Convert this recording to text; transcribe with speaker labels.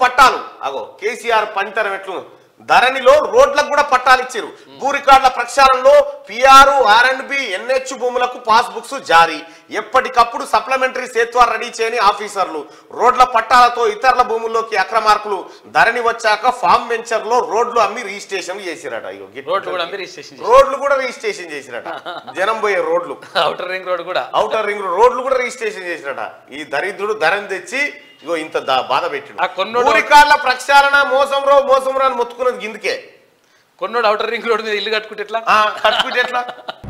Speaker 1: పట్టాలు అగో కేసీఆర్ పనితనం ఎట్లు ధరణిలో రోడ్లకు కూడా పట్టాలు ఇచ్చారు భూ రికార్డుల ప్రక్షాళనలో PR R and B NH భూములకు పాస్ బుక్స్ జారీ ఎప్పటికప్పుడు సప్లిమెంటరీ సేత్వా రెడీ చేయని ఆఫీసర్లు రోడ్ల పట్టాలతో ఇతరుల భూముల్లోకి అక్రమార్కులు ధరణి వచ్చాక ఫామ్ వెంచర్ లో రోడ్లు అమ్మి రిజిస్ట్రేషన్ చేసిరట ఇగో గిట్ల.
Speaker 2: రోడ్లు కూడా మీరు రిజిస్ట్రేషన్
Speaker 1: రోడ్లు కూడా రిజిస్ట్రేషన్ చేసిరట జనం పోయే రోడ్లు
Speaker 2: అవుటర్ రింగ్ రోడ్ కూడా
Speaker 1: అవుటర్ రింగ్ రోడ్లు కూడా రిజిస్ట్రేషన్ చేసిరట ఈ దరిద్రుడు ధరని తెచ్చి ఇగో ఇంత దా- బాధ పెట్టిడు
Speaker 2: ఆ కొన్నోడు-
Speaker 1: ఊరికాళ్ళ ప్రక్షాళన మోసం రో మోసం రా అని మొత్తుకున్నది గిందుకే
Speaker 2: కొన్నోడు అవుటర్ రింగ్ రోడ్ మీద ఇల్లు కట్టుకుంటే ఎట్లా
Speaker 1: ఆ, కట్టుకుంటే ఎట్లా